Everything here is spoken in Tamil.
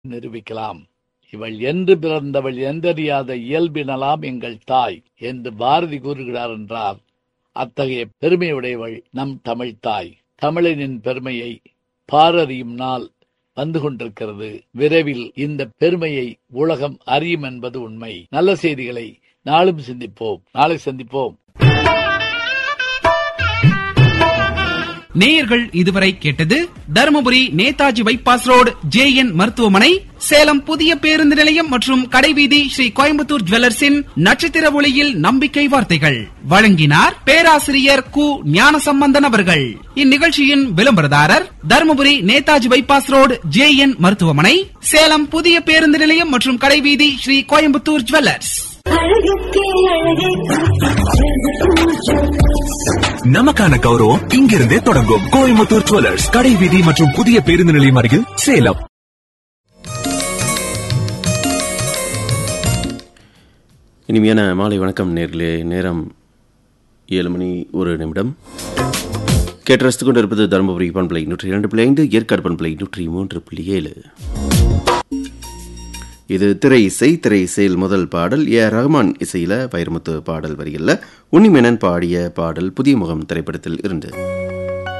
நிரூபிக்கலாம் இவள் என்று பிறந்தவள் என்றறியாத இயல்பினலாம் எங்கள் தாய் என்று பாரதி கூறுகிறார் என்றார் அத்தகைய பெருமையுடையவள் நம் தமிழ் தாய் தமிழனின் பெருமையை பாரறியும் நாள் வந்து கொண்டிருக்கிறது விரைவில் இந்த பெருமையை உலகம் அறியும் என்பது உண்மை நல்ல செய்திகளை நாளும் சிந்திப்போம் நாளை சந்திப்போம் நேயர்கள் இதுவரை கேட்டது Dharmapuri Netaji bypass road J N மருத்துவமனை சேலம் புதிய பேருந்து நிலையம் மற்றும் கடைவீதி ஸ்ரீ கோயம்புத்தூர் ஜுவல்லர்ஸின் நட்சத்திர ஒளியில் நம்பிக்கை வார்த்தைகள் வழங்கினார் பேராசிரியர் கு ஞானசம்பந்தன் அவர்கள் இந்நிகழ்ச்சியின் விளம்பரதாரர் Dharmapuri Netaji bypass road J N மருத்துவமனை சேலம் புதிய பேருந்து நிலையம் மற்றும் கடைவீதி ஸ்ரீ கோயம்புத்தூர் ஜுவல்லர்ஸ் அழகுக்கே அழகை நமக்கான கௌரவம் இங்கிருந்தே தொடங்கும் கோயம்புத்தூர் ஜுவல்லர்ஸ் கடை வீதி மற்றும் புதிய பேருந்து நிலையம் அருகில் சேலம் இனிமையான மாலை வணக்கம் நேர்களே நேரம் ஏழு மணி ஒரு நிமிடம் கேட்டு ரசித்துக் கொண்டிருப்பது தருமபுரி பண்பலை நூற்றி இரண்டு புள்ளி ஐந்து ஏற்காடு பண்பலை நூற்றி மூன்று புள்ளி ஏழு இது திரை இசை திரை இசையில் முதல் பாடல் ஏ ஆர் ரஹ்மான் இசையில வைரமுத்து பாடல் வரிகளில் உன்னிமேனன் பாடிய பாடல் புதிய முகம் திரைப்படத்தில் இருந்து